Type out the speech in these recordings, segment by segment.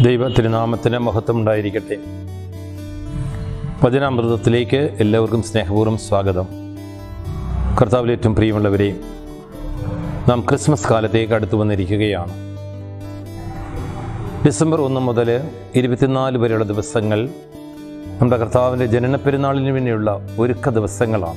ദൈവ തിരുനാമത്തിന് മഹത്വം ഉണ്ടായിരിക്കട്ടെ വചനാമൃതത്തിലേക്ക് എല്ലാവർക്കും സ്നേഹപൂർവ്വം സ്വാഗതം കർത്താവിൽ ഏറ്റവും പ്രിയമുള്ളവരെ നാം ക്രിസ്മസ് കാലത്തേക്ക് അടുത്തു വന്നിരിക്കുകയാണ് ഡിസംബർ ഒന്ന് മുതൽ ഇരുപത്തിനാല് വരെയുള്ള ദിവസങ്ങൾ നമ്മുടെ കർത്താവിൻ്റെ ജനന പെരുന്നാളിന് വേണ്ടിയുള്ള ഒരുക്ക ദിവസങ്ങളാണ്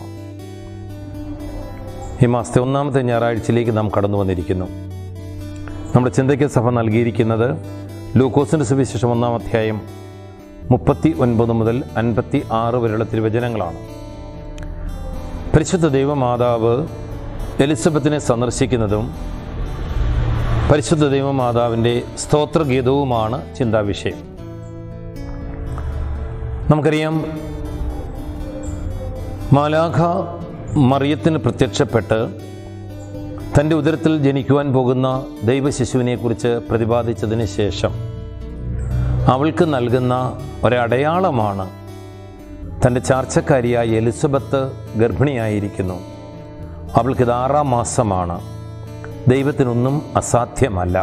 ഈ മാസത്തെ ഒന്നാമത്തെ ഞായറാഴ്ചയിലേക്ക് നാം കടന്നു വന്നിരിക്കുന്നു നമ്മുടെ ചിന്തയ്ക്ക് സഭ നൽകിയിരിക്കുന്നത് ലൂക്കോസിൻ്റെ സുവിശേഷം ഒന്നാം അധ്യായം മുപ്പത്തി ഒൻപത് മുതൽ അൻപത്തി ആറ് വരെയുള്ള തിരുവചനങ്ങളാണ് പരിശുദ്ധ ദൈവമാതാവ് എലിസബത്തിനെ സന്ദർശിക്കുന്നതും പരിശുദ്ധ ദൈവമാതാവിൻ്റെ സ്തോത്രഗീതവുമാണ് ചിന്താവിഷയം നമുക്കറിയാം മാലാഖ മറിയത്തിന് പ്രത്യക്ഷപ്പെട്ട് തൻ്റെ ഉദരത്തിൽ ജനിക്കുവാൻ പോകുന്ന ദൈവശിശുവിനെക്കുറിച്ച് പ്രതിപാദിച്ചതിന് ശേഷം അവൾക്ക് നൽകുന്ന ഒരടയാളമാണ് തൻ്റെ ചാർച്ചക്കാരിയായ എലിസബത്ത് ഗർഭിണിയായിരിക്കുന്നു അവൾക്കിത് ആറാം മാസമാണ് ദൈവത്തിനൊന്നും അസാധ്യമല്ല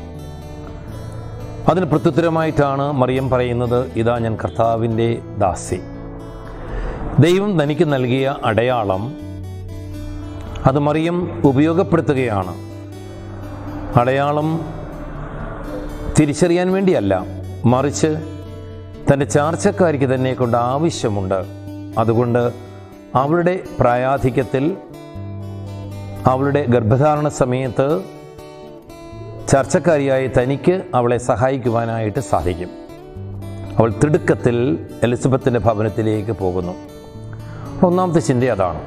അതിന് പ്രത്യുത്തരമായിട്ടാണ് മറിയം പറയുന്നത് ഇതാ ഞാൻ കർത്താവിൻ്റെ ദാസി ദൈവം തനിക്ക് നൽകിയ അടയാളം അത് മറിയം ഉപയോഗപ്പെടുത്തുകയാണ് അടയാളം തിരിച്ചറിയാൻ വേണ്ടിയല്ല മറിച്ച് തൻ്റെ ചാർച്ചക്കാരിക്ക് തന്നെ കൊണ്ട് ആവശ്യമുണ്ട് അതുകൊണ്ട് അവളുടെ പ്രായാധിക്യത്തിൽ അവളുടെ ഗർഭധാരണ സമയത്ത് ചർച്ചക്കാരിയായ തനിക്ക് അവളെ സഹായിക്കുവാനായിട്ട് സാധിക്കും അവൾ തിടുക്കത്തിൽ എലിസബത്തിൻ്റെ ഭവനത്തിലേക്ക് പോകുന്നു ഒന്നാമത്തെ ചിന്ത അതാണ്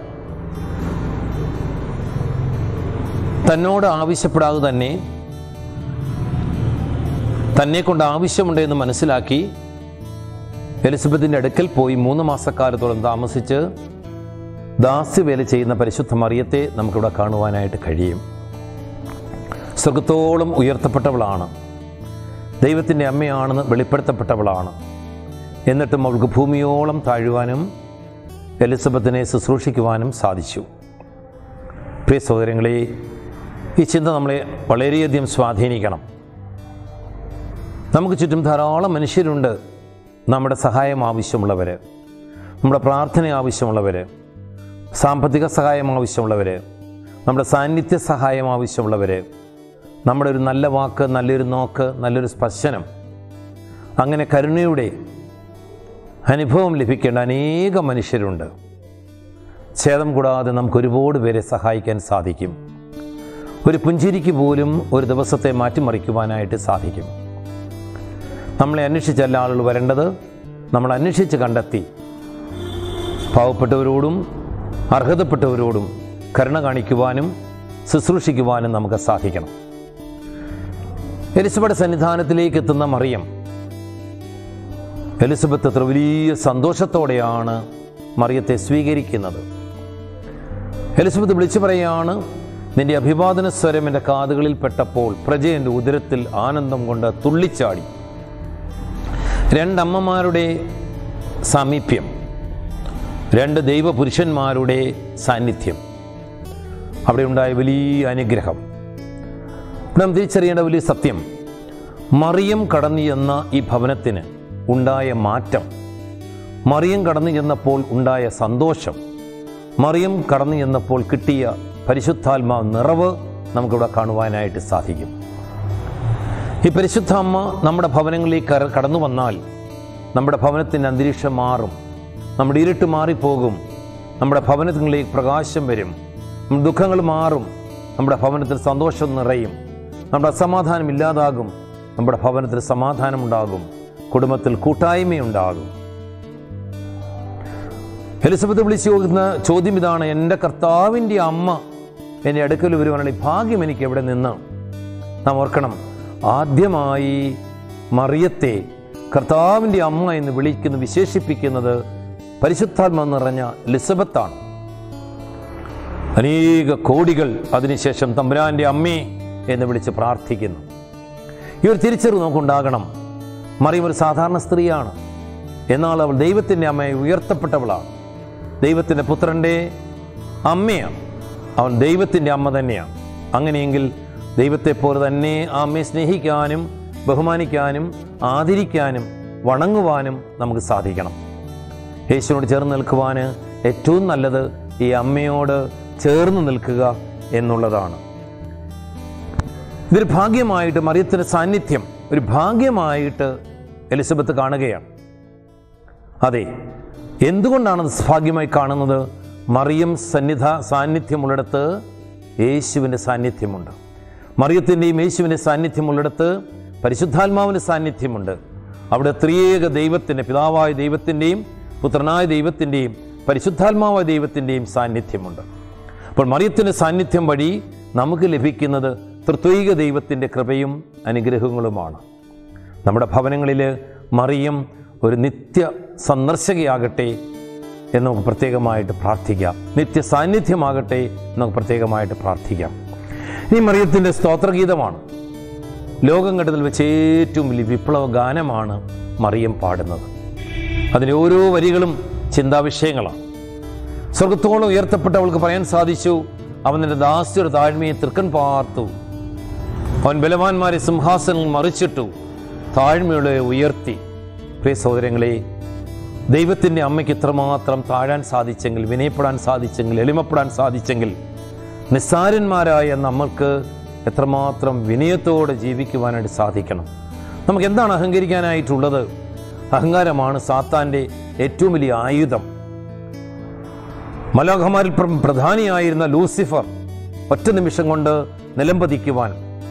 തന്നോട് ആവശ്യപ്പെടാതെ തന്നെ തന്നെ കൊണ്ട് ആവശ്യമുണ്ട് എന്ന് മനസ്സിലാക്കി എലിസബത്തിൻ്റെ അടുക്കൽ പോയി മൂന്ന് മാസക്കാലത്തോളം താമസിച്ച് ദാസ്യവേല ചെയ്യുന്ന പരിശുദ്ധ മറിയത്തെ നമുക്കിവിടെ കാണുവാനായിട്ട് കഴിയും സ്വർഗത്തോളം ഉയർത്തപ്പെട്ടവളാണ് ദൈവത്തിൻ്റെ അമ്മയാണെന്ന് വെളിപ്പെടുത്തപ്പെട്ടവളാണ് എന്നിട്ടും അവൾക്ക് ഭൂമിയോളം താഴുവാനും എലിസബത്തിനെ ശുശ്രൂഷിക്കുവാനും സാധിച്ചു പ്രിയ സഹോദരങ്ങളെ ഈ ചിന്ത നമ്മളെ വളരെയധികം സ്വാധീനിക്കണം നമുക്ക് ചുറ്റും ധാരാളം മനുഷ്യരുണ്ട് നമ്മുടെ സഹായം ആവശ്യമുള്ളവർ നമ്മുടെ പ്രാർത്ഥന ആവശ്യമുള്ളവർ സാമ്പത്തിക സഹായം ആവശ്യമുള്ളവർ നമ്മുടെ സാന്നിധ്യ സഹായം ആവശ്യമുള്ളവർ നമ്മുടെ ഒരു നല്ല വാക്ക് നല്ലൊരു നോക്ക് നല്ലൊരു സ്പർശനം അങ്ങനെ കരുണയുടെ അനുഭവം ലഭിക്കേണ്ട അനേക മനുഷ്യരുണ്ട് ഛേദം കൂടാതെ നമുക്ക് ഒരുപാട് പേരെ സഹായിക്കാൻ സാധിക്കും ഒരു പുഞ്ചിരിക്ക് പോലും ഒരു ദിവസത്തെ മാറ്റിമറിക്കുവാനായിട്ട് സാധിക്കും നമ്മളെ അന്വേഷിച്ചല്ല ആളുകൾ വരേണ്ടത് നമ്മൾ അന്വേഷിച്ച് കണ്ടെത്തി പാവപ്പെട്ടവരോടും അർഹതപ്പെട്ടവരോടും കരുണ കാണിക്കുവാനും ശുശ്രൂഷിക്കുവാനും നമുക്ക് സാധിക്കണം എലിസബത്ത് സന്നിധാനത്തിലേക്ക് എത്തുന്ന മറിയം എലിസബത്ത് അത്ര വലിയ സന്തോഷത്തോടെയാണ് മറിയത്തെ സ്വീകരിക്കുന്നത് എലിസബത്ത് വിളിച്ചു പറയാണ് നിന്റെ അഭിവാദന സ്വരം എൻ്റെ കാതുകളിൽ പെട്ടപ്പോൾ പ്രജ എൻ്റെ ഉദരത്തിൽ ആനന്ദം കൊണ്ട് തുള്ളിച്ചാടി രണ്ടമ്മമാരുടെ സാമീപ്യം രണ്ട് ദൈവപുരുഷന്മാരുടെ സാന്നിധ്യം അവിടെ ഉണ്ടായ വലിയ അനുഗ്രഹം നാം തിരിച്ചറിയേണ്ട വലിയ സത്യം മറിയം കടന്നു ചെന്ന ഈ ഭവനത്തിന് ഉണ്ടായ മാറ്റം മറിയം കടന്നു ചെന്നപ്പോൾ ഉണ്ടായ സന്തോഷം മറിയം കടന്നു ചെന്നപ്പോൾ കിട്ടിയ പരിശുദ്ധാത്മാ നിറവ് നമുക്കിവിടെ കാണുവാനായിട്ട് സാധിക്കും ഈ പരിശുദ്ധ അമ്മ നമ്മുടെ ഭവനങ്ങളിലേക്ക് കര കടന്നു വന്നാൽ നമ്മുടെ ഭവനത്തിൻ്റെ അന്തരീക്ഷം മാറും നമ്മുടെ ഇരുട്ട് മാറിപ്പോകും നമ്മുടെ ഭവനത്തിലേക്ക് പ്രകാശം വരും നമ്മുടെ ദുഃഖങ്ങൾ മാറും നമ്മുടെ ഭവനത്തിൽ സന്തോഷം നിറയും നമ്മുടെ അസമാധാനം ഇല്ലാതാകും നമ്മുടെ ഭവനത്തിൽ സമാധാനമുണ്ടാകും കുടുംബത്തിൽ കൂട്ടായ്മയുണ്ടാകും എലിസബത്ത് വിളിച്ചു ചോദിക്കുന്ന ചോദ്യം ഇതാണ് എൻ്റെ കർത്താവിൻ്റെ അമ്മ എൻ്റെ അടുക്കൽ വരുവാനുള്ള ഭാഗ്യം എനിക്ക് എവിടെ നിന്ന് നാം ഓർക്കണം ആദ്യമായി മറിയത്തെ കർത്താവിൻ്റെ അമ്മ എന്ന് വിളിക്കുന്ന വിശേഷിപ്പിക്കുന്നത് പരിശുദ്ധാത്മ നിറഞ്ഞ ലിസബത്താണ് അനേക കോടികൾ അതിനുശേഷം തമ്പുരാൻ്റെ അമ്മേ എന്ന് വിളിച്ച് പ്രാർത്ഥിക്കുന്നു ഈ ഒരു തിരിച്ചറിവ് നമുക്കുണ്ടാകണം മറിയം ഒരു സാധാരണ സ്ത്രീയാണ് എന്നാൽ അവൾ ദൈവത്തിൻ്റെ അമ്മയെ ഉയർത്തപ്പെട്ടവളാണ് ദൈവത്തിൻ്റെ പുത്രൻ്റെ അമ്മയാണ് അവൻ ദൈവത്തിൻ്റെ അമ്മ തന്നെയാണ് അങ്ങനെയെങ്കിൽ ദൈവത്തെപ്പോലെ തന്നെ ആ അമ്മയെ സ്നേഹിക്കാനും ബഹുമാനിക്കാനും ആദരിക്കാനും വണങ്ങുവാനും നമുക്ക് സാധിക്കണം യേശുവിനോട് ചേർന്ന് നിൽക്കുവാൻ ഏറ്റവും നല്ലത് ഈ അമ്മയോട് ചേർന്ന് നിൽക്കുക എന്നുള്ളതാണ് ഇതൊരു ഭാഗ്യമായിട്ട് മറിയത്തിൻ്റെ സാന്നിധ്യം ഒരു ഭാഗ്യമായിട്ട് എലിസബത്ത് കാണുകയാണ് അതെ എന്തുകൊണ്ടാണ് അത് ഭാഗ്യമായി കാണുന്നത് മറിയം സന്നിധ സാന്നിധ്യമുള്ളിടത്ത് യേശുവിൻ്റെ സാന്നിധ്യമുണ്ട് മറിയത്തിൻ്റെയും യേശുവിൻ്റെ സാന്നിധ്യമുള്ളിടത്ത് പരിശുദ്ധാത്മാവിൻ്റെ സാന്നിധ്യമുണ്ട് അവിടെ ത്രിയേക ദൈവത്തിൻ്റെ പിതാവായ ദൈവത്തിൻ്റെയും പുത്രനായ ദൈവത്തിൻ്റെയും പരിശുദ്ധാത്മാവായ ദൈവത്തിൻ്റെയും സാന്നിധ്യമുണ്ട് അപ്പോൾ മറിയത്തിൻ്റെ സാന്നിധ്യം വഴി നമുക്ക് ലഭിക്കുന്നത് തൃത്വൈക ദൈവത്തിൻ്റെ കൃപയും അനുഗ്രഹങ്ങളുമാണ് നമ്മുടെ ഭവനങ്ങളിൽ മറിയം ഒരു നിത്യ സന്ദർശകയാകട്ടെ എന്ന് നമുക്ക് പ്രത്യേകമായിട്ട് പ്രാർത്ഥിക്കാം നിത്യ സാന്നിധ്യമാകട്ടെ എന്ന് നമുക്ക് പ്രത്യേകമായിട്ട് പ്രാർത്ഥിക്കാം ഇനി മറിയത്തിൻ്റെ സ്തോത്രഗീതമാണ് ലോകം കണ്ടതിൽ വെച്ച് ഏറ്റവും വലിയ വിപ്ലവ ഗാനമാണ് മറിയം പാടുന്നത് അതിൻ്റെ ഓരോ വരികളും ചിന്താവിഷയങ്ങളാണ് സ്വർഗത്തോളം ഉയർത്തപ്പെട്ടവൾക്ക് പറയാൻ സാധിച്ചു അവൻ നിന്റെ ദാസ്യയുടെ താഴ്മയെ തൃക്കൻ പാർത്തു അവൻ ബലവാന്മാരെ സിംഹാസനങ്ങൾ മറിച്ചിട്ടു താഴ്മയുടെ ഉയർത്തി പ്രിയ സഹോദരങ്ങളെ ദൈവത്തിൻ്റെ അമ്മയ്ക്ക് ഇത്രമാത്രം താഴാൻ സാധിച്ചെങ്കിൽ വിനയപ്പെടാൻ സാധിച്ചെങ്കിൽ എളിമപ്പെടാൻ സാധിച്ചെങ്കിൽ നിസ്സാരന്മാരായ നമ്മൾക്ക് എത്രമാത്രം വിനയത്തോടെ ജീവിക്കുവാനായിട്ട് സാധിക്കണം നമുക്ക് എന്താണ് അഹങ്കരിക്കാനായിട്ടുള്ളത് അഹങ്കാരമാണ് സാത്താൻ്റെ ഏറ്റവും വലിയ ആയുധം മലാഖമാരിൽ പ്ര- പ്രധാനിയായിരുന്ന ലൂസിഫർ ഒറ്റ നിമിഷം കൊണ്ട് നിലംപതിക്കുവാൻ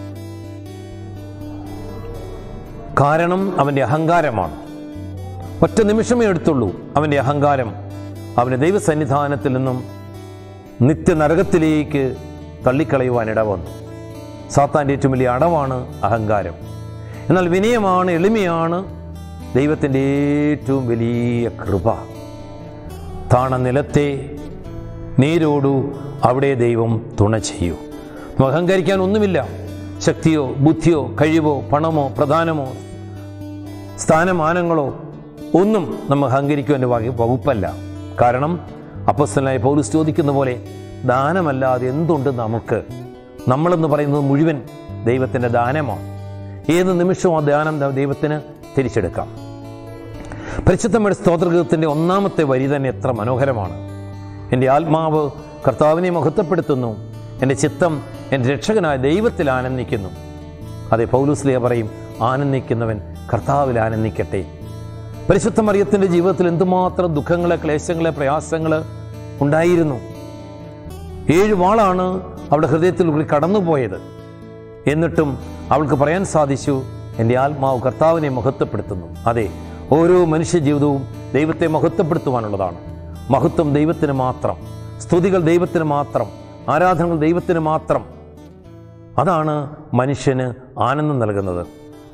കാരണം അവൻ്റെ അഹങ്കാരമാണ് ഒറ്റ നിമിഷമേ എടുത്തുള്ളൂ അവൻ്റെ അഹങ്കാരം അവനെ ദൈവസന്നിധാനത്തിൽ നിന്നും നിത്യനരകത്തിലേക്ക് തള്ളിക്കളയുവാൻ ഇടവന്നു സാത്താൻ്റെ ഏറ്റവും വലിയ അടവാണ് അഹങ്കാരം എന്നാൽ വിനയമാണ് എളിമയാണ് ദൈവത്തിൻ്റെ ഏറ്റവും വലിയ കൃപ താണ നിലത്തെ നീരോടു അവിടെ ദൈവം തുണ ചെയ്യൂ നമുക്ക് അഹങ്കരിക്കാൻ ഒന്നുമില്ല ശക്തിയോ ബുദ്ധിയോ കഴിവോ പണമോ പ്രധാനമോ സ്ഥാനമാനങ്ങളോ ഒന്നും നമ്മൾ അഹങ്കരിക്കുവാൻ വക- വകുപ്പല്ല കാരണം അപ്പസ്തനായ പൗലൂസ് ചോദിക്കുന്ന പോലെ ദാനമല്ലാതെ എന്തുണ്ട് നമുക്ക് നമ്മളെന്ന് പറയുന്നത് മുഴുവൻ ദൈവത്തിൻ്റെ ദാനമാണ് ഏത് നിമിഷവും ആ ദാനം ദ- ദൈവത്തിന് തിരിച്ചെടുക്കാം പരിശുദ്ധമ്മയുടെ സ്തോത്രഗീതത്തിൻ്റെ ഒന്നാമത്തെ വരി തന്നെ എത്ര മനോഹരമാണ് എൻ്റെ ആത്മാവ് കർത്താവിനെ മഹത്വപ്പെടുത്തുന്നു എൻ്റെ ചിത്തം എൻ്റെ രക്ഷകനായ ദൈവത്തിൽ ആനന്ദിക്കുന്നു അതെ പൗലൂസ്ലിയ പറയും ആനന്ദിക്കുന്നവൻ കർത്താവിൽ ആനന്ദിക്കട്ടെ പരിശുദ്ധ മറിയത്തിൻ്റെ ജീവിതത്തിൽ എന്തുമാത്രം ദുഃഖങ്ങള് ക്ലേശങ്ങള് പ്രയാസങ്ങൾ ഉണ്ടായിരുന്നു ഏഴ് വാളാണ് അവളുടെ ഹൃദയത്തിൽ കൂടി കടന്നുപോയത് എന്നിട്ടും അവൾക്ക് പറയാൻ സാധിച്ചു എൻ്റെ ആത്മാവ് കർത്താവിനെ മഹത്വപ്പെടുത്തുന്നു അതെ ഓരോ മനുഷ്യ ജീവിതവും ദൈവത്തെ മഹത്വപ്പെടുത്തുവാനുള്ളതാണ് മഹത്വം ദൈവത്തിന് മാത്രം സ്തുതികൾ ദൈവത്തിന് മാത്രം ആരാധനകൾ ദൈവത്തിന് മാത്രം അതാണ് മനുഷ്യന് ആനന്ദം നൽകുന്നത്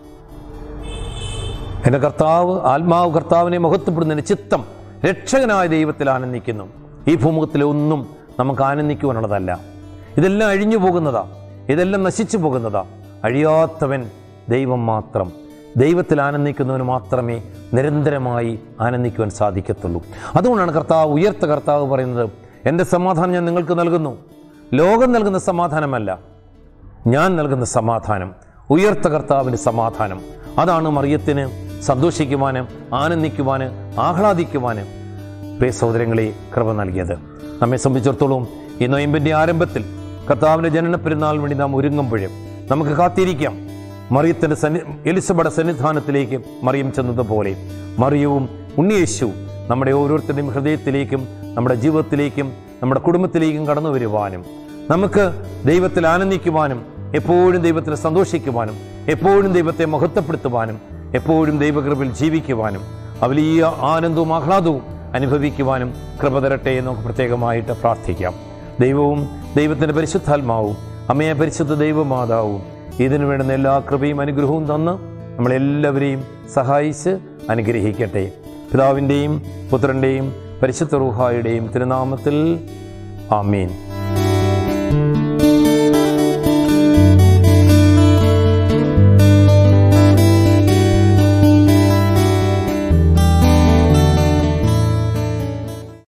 എൻ്റെ കർത്താവ് ആത്മാവ് കർത്താവിനെ മഹത്വപ്പെടുന്നതിന് ചിത്തം രക്ഷകനായ ദൈവത്തിൽ ആനന്ദിക്കുന്നു ഈ ഭൂമുഖത്തിലെ ഒന്നും നമുക്ക് ആനന്ദിക്കുവാനുള്ളതല്ല ഇതെല്ലാം അഴിഞ്ഞു പോകുന്നതാ ഇതെല്ലാം നശിച്ചു പോകുന്നതാ അഴിയാത്തവൻ ദൈവം മാത്രം ദൈവത്തിൽ ആനന്ദിക്കുന്നവന് മാത്രമേ നിരന്തരമായി ആനന്ദിക്കുവാൻ സാധിക്കത്തുള്ളൂ അതുകൊണ്ടാണ് കർത്താവ് ഉയർത്ത കർത്താവ് പറയുന്നത് എൻ്റെ സമാധാനം ഞാൻ നിങ്ങൾക്ക് നൽകുന്നു ലോകം നൽകുന്ന സമാധാനമല്ല ഞാൻ നൽകുന്ന സമാധാനം ഉയർത്ത കർത്താവിൻ്റെ സമാധാനം അതാണ് മറിയത്തിന് സന്തോഷിക്കുവാനും ആനന്ദിക്കുവാനും ആഹ്ലാദിക്കുവാനും പ്രിയ സഹോദരങ്ങളെ കൃപ നൽകിയത് നമ്മെ സംബന്ധിച്ചിടത്തോളം ഈ നൊയമ്പിൻ്റെ ആരംഭത്തിൽ കർത്താവിൻ്റെ ജനന പെരുന്നാൾ വേണ്ടി നാം ഒരുങ്ങുമ്പോഴും നമുക്ക് കാത്തിരിക്കാം മറിയത്തിൻ്റെ സന്നി എലിസബയുടെ സന്നിധാനത്തിലേക്ക് മറിയം ചെന്നതുപോലെ മറിയവും ഉണ്ണിയേശുവും നമ്മുടെ ഓരോരുത്തരുടെയും ഹൃദയത്തിലേക്കും നമ്മുടെ ജീവിതത്തിലേക്കും നമ്മുടെ കുടുംബത്തിലേക്കും കടന്നു വരുവാനും നമുക്ക് ദൈവത്തിൽ ആനന്ദിക്കുവാനും എപ്പോഴും ദൈവത്തിൽ സന്തോഷിക്കുവാനും എപ്പോഴും ദൈവത്തെ മഹത്വപ്പെടുത്തുവാനും എപ്പോഴും ദൈവകൃപയിൽ ജീവിക്കുവാനും ആ വലിയ ആനന്ദവും ആഹ്ലാദവും അനുഭവിക്കുവാനും കൃപ തരട്ടെ എന്ന് നമുക്ക് പ്രത്യേകമായിട്ട് പ്രാർത്ഥിക്കാം ദൈവവും ദൈവത്തിൻ്റെ പരിശുദ്ധാത്മാവും അമ്മയെ പരിശുദ്ധ ദൈവമാതാവും ഇതിനു വേണ്ടുന്ന എല്ലാ കൃപയും അനുഗ്രഹവും തന്ന് നമ്മളെല്ലാവരെയും സഹായിച്ച് അനുഗ്രഹിക്കട്ടെ പിതാവിൻ്റെയും പുത്രൻ്റെയും പരിശുദ്ധ റൂഹായുടെയും തിരുനാമത്തിൽ ആമീൻ